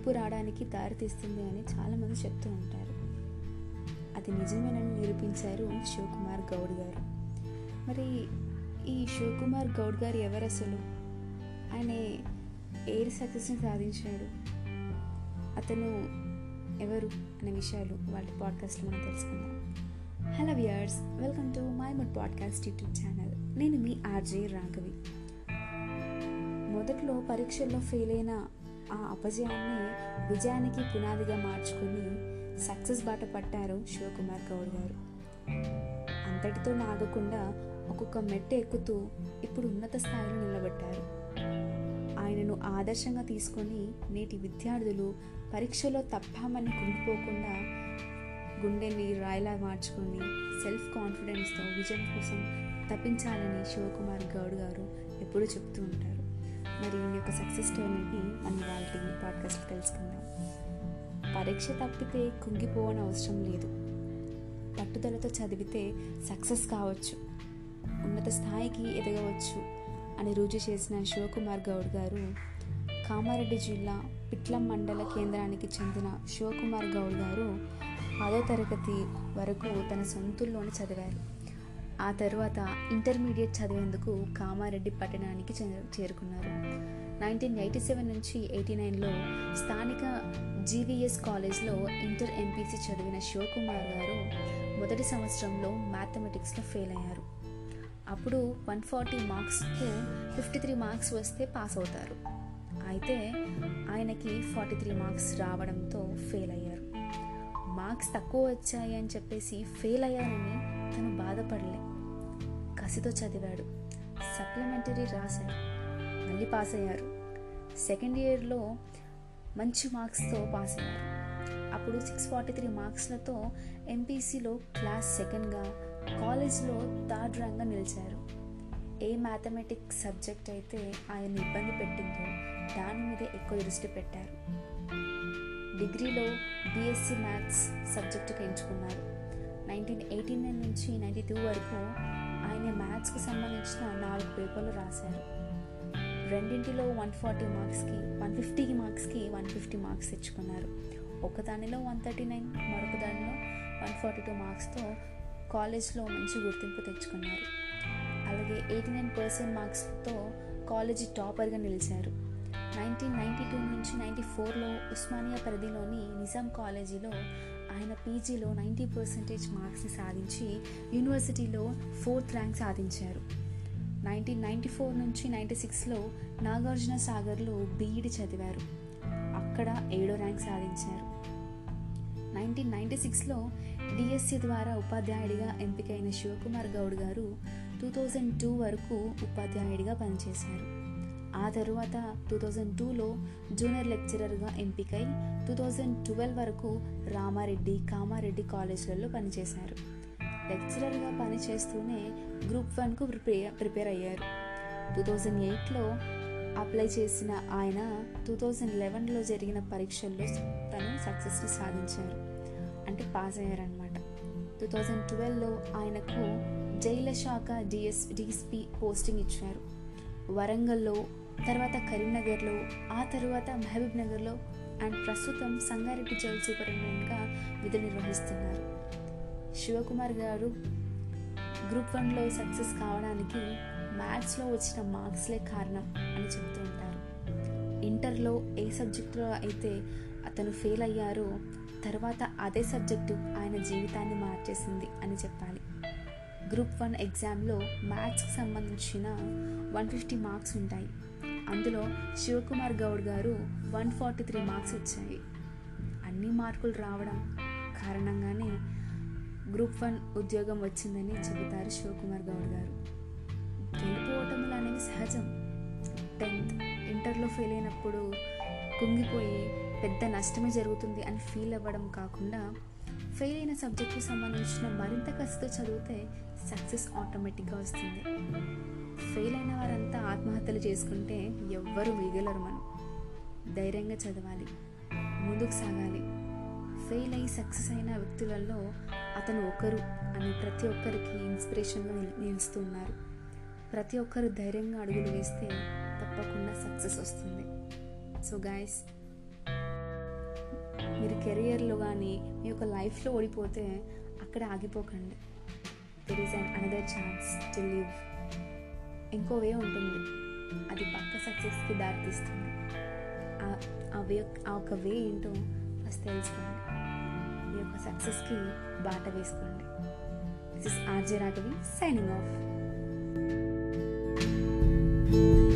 గెలుపు రావడానికి దారితీస్తుంది అని చాలామంది చెప్తూ ఉంటారు అది నిజమేనని నిరూపించారు శివకుమార్ గౌడ్ గారు మరి ఈ శివకుమార్ గౌడ్ గారు ఎవరు అసలు ఆయన ఏది సక్సెస్ని సాధించాడు అతను ఎవరు అనే విషయాలు వాళ్ళ పాడ్కాస్ట్లో మనం తెలుసుకుందాం hello viewers welcome to my mood podcast YouTube channel నేను మీ ఆర్జే రాఘవి మొదట్లో పరీక్షల్లో ఫెయిల్ అయిన ఆ అపజయాన్ని విజయానికి పునాదిగా మార్చుకుని సక్సెస్ బాట పట్టారు శివకుమార్ గౌడ్ గారు అంతటితో నాగకుండా ఒక్కొక్క మెట్టు ఎక్కుతూ ఇప్పుడు ఉన్నత స్థాయిలో నిలబెట్టారు ఆయనను ఆదర్శంగా తీసుకొని నేటి విద్యార్థులు పరీక్షలో తప్పామని కుంగిపోకుండా గుండెని రాయిలా మార్చుకొని సెల్ఫ్ కాన్ఫిడెన్స్తో విజయం కోసం తప్పించాలని శివకుమార్ గౌడ్ గారు ఎప్పుడూ చెప్తూ ఉంటారు మరి ఈ యొక్క సక్సెస్ స్టోరీని మనం వాళ్ళ పాడ్కాస్ట్లో తెలుసుకుందాం పరీక్ష తప్పితే కుంగిపోవని అవసరం లేదు పట్టుదలతో చదివితే సక్సెస్ కావచ్చు ఉన్నత స్థాయికి ఎదగవచ్చు అని రుజువు చేసిన శివకుమార్ గౌడ్ గారు కామారెడ్డి జిల్లా పిట్లం మండల కేంద్రానికి చెందిన శివకుమార్ గౌడ్ గారు పదో తరగతి వరకు తన సొంతూరులోనే చదివారు ఆ తర్వాత ఇంటర్మీడియట్ చదివేందుకు కామారెడ్డి పట్టణానికి చేరుకున్నారు నైన్టీన్ ఎయిటీ సెవెన్ నుంచి ఎయిటీ నైన్లో స్థానిక జీవీఎస్ కాలేజ్లో ఇంటర్ ఎంపీసీ చదివిన శివకుమార్ గారు మొదటి సంవత్సరంలో మ్యాథమెటిక్స్లో ఫెయిల్ అయ్యారు అప్పుడు వన్ ఫార్టీ మార్క్స్కు ఫిఫ్టీ త్రీ మార్క్స్ వస్తే పాస్ అవుతారు అయితే ఆయనకి ఫార్టీ త్రీ మార్క్స్ రావడంతో ఫెయిల్ అయ్యారు మార్క్స్ తక్కువ వచ్చాయి అని చెప్పేసి ఫెయిల్ అయ్యారని తను బాధపడలే కసితో చదివాడు సప్లిమెంటరీ రాశారు మళ్ళీ పాస్ అయ్యారు సెకండ్ ఇయర్లో మంచి మార్క్స్తో పాస్ అయ్యారు అప్పుడు సిక్స్ ఫార్టీ త్రీ మార్క్స్లతో ఎంపీసీలో క్లాస్ సెకండ్గా కాలేజ్లో థర్డ్ ర్యాంక్గా నిలిచారు ఏ మ్యాథమెటిక్స్ సబ్జెక్ట్ అయితే ఆయన ఇబ్బంది పెట్టిందో దాని మీద ఎక్కువ దృష్టి పెట్టారు డిగ్రీలో బీఎస్సీ మ్యాథ్స్ సబ్జెక్టుకు ఎంచుకున్నారు నైన్టీన్ ఎయిటీ నైన్ నుంచి నైంటీ టూ వరకు ఆయన మ్యాథ్స్కి సంబంధించిన నాలుగు పేపర్లు రాశారు రెండింటిలో వన్ ఫార్టీ మార్క్స్కి వన్ ఫిఫ్టీకి మార్క్స్కి వన్ ఫిఫ్టీ మార్క్స్ తెచ్చుకున్నారు ఒక దానిలో వన్ థర్టీ నైన్ మరొక దానిలో వన్ ఫార్టీ టూ మార్క్స్తో కాలేజ్లో మంచి గుర్తింపు తెచ్చుకున్నారు అలాగే ఎయిటీ నైన్ పర్సెంట్ మార్క్స్తో కాలేజీ టాపర్గా నిలిచారు నైన్టీన్ నైంటీ టూ నుంచి నైంటీ ఫోర్లో ఉస్మానియా పరిధిలోని నిజాం కాలేజీలో ఆయన పీజీలో నైంటీ పర్సెంటేజ్ మార్క్స్ని సాధించి యూనివర్సిటీలో ఫోర్త్ ర్యాంక్ సాధించారు నైన్టీన్ నైంటీ ఫోర్ నుంచి నైంటీ సిక్స్లో నాగార్జున సాగర్లో బీఈడి చదివారు అక్కడ ఏడో ర్యాంక్ సాధించారు నైన్టీన్ నైంటీ సిక్స్లో డిఎస్సి ద్వారా ఉపాధ్యాయుడిగా ఎంపికైన శివకుమార్ గౌడ్ గారు టూ థౌజండ్ టూ వరకు ఉపాధ్యాయుడిగా పనిచేశారు ఆ తరువాత టూ థౌజండ్ టూలో జూనియర్ లెక్చరర్గా ఎంపికై టూ థౌజండ్ ట్వెల్వ్ వరకు రామారెడ్డి కామారెడ్డి కాలేజ్లలో పనిచేశారు లెక్చరర్గా పనిచేస్తూనే గ్రూప్ వన్కు ప్రిపేర్ ప్రిపేర్ అయ్యారు టూ థౌజండ్ ఎయిట్లో అప్లై చేసిన ఆయన టూ థౌజండ్ లెవెన్లో జరిగిన పరీక్షల్లో తను సక్సెస్ని సాధించారు అంటే పాస్ అయ్యారనమాట టూ థౌజండ్ ట్వెల్వ్లో ఆయనకు జైల శాఖ డిఎస్ డిఎస్పి పోస్టింగ్ ఇచ్చారు వరంగల్లో తర్వాత కరీంనగర్లో ఆ తర్వాత మహబూబ్ నగర్లో అండ్ ప్రస్తుతం సంగారెడ్డి జైల్ సూపరింటెండెంట్గా విధులు నిర్వహిస్తున్నారు శివకుమార్ గారు గ్రూప్ వన్లో సక్సెస్ కావడానికి మ్యాథ్స్లో వచ్చిన మార్క్స్లే కారణం అని చెప్తూ ఉంటారు ఇంటర్లో ఏ సబ్జెక్టులో అయితే అతను ఫెయిల్ అయ్యారో తర్వాత అదే సబ్జెక్టు ఆయన జీవితాన్ని మార్చేసింది అని చెప్పాలి గ్రూప్ వన్ ఎగ్జామ్లో మ్యాథ్స్కి సంబంధించిన వన్ ఫిఫ్టీ మార్క్స్ ఉంటాయి అందులో శివకుమార్ గౌడ్ గారు వన్ ఫార్టీ త్రీ మార్క్స్ వచ్చాయి అన్ని మార్కులు రావడం కారణంగానే గ్రూప్ వన్ ఉద్యోగం వచ్చిందని చెబుతారు శివకుమార్ గౌడ్ గారు గెలుపు ఓటములు అనేవి సహజం టెన్త్ ఇంటర్లో ఫెయిల్ అయినప్పుడు కుంగిపోయి పెద్ద నష్టమే జరుగుతుంది అని ఫీల్ అవ్వడం కాకుండా ఫెయిల్ అయిన సబ్జెక్టుకు సంబంధించిన మరింత కసితో చదివితే సక్సెస్ ఆటోమేటిక్గా వస్తుంది ఫెయిల్ అయిన వారంతా ఆత్మహత్యలు చేసుకుంటే ఎవ్వరూ మిగలరు మనం ధైర్యంగా చదవాలి ముందుకు సాగాలి ఫెయిల్ అయ్యి సక్సెస్ అయిన వ్యక్తులలో అతను ఒకరు అని ప్రతి ఒక్కరికి ఇన్స్పిరేషన్గా నిలుస్తున్నారు ప్రతి ఒక్కరు ధైర్యంగా అడుగులు వేస్తే తప్పకుండా సక్సెస్ వస్తుంది సో గాయస్ మీరు కెరియర్లో కానీ మీ యొక్క లైఫ్లో ఓడిపోతే అక్కడ ఆగిపోకండి there is an another chance to live ఇంకో వే ఉంటుంది అది పక్క సక్సెస్కి దారితీస్తుంది ఆ- ఆ వే ఆ ఒక వే ఏంటో ఫస్ట్ తెలుసుకోండి మీ యొక్క సక్సెస్కి బాట వేసుకోండి this is RJ Raghavi signing of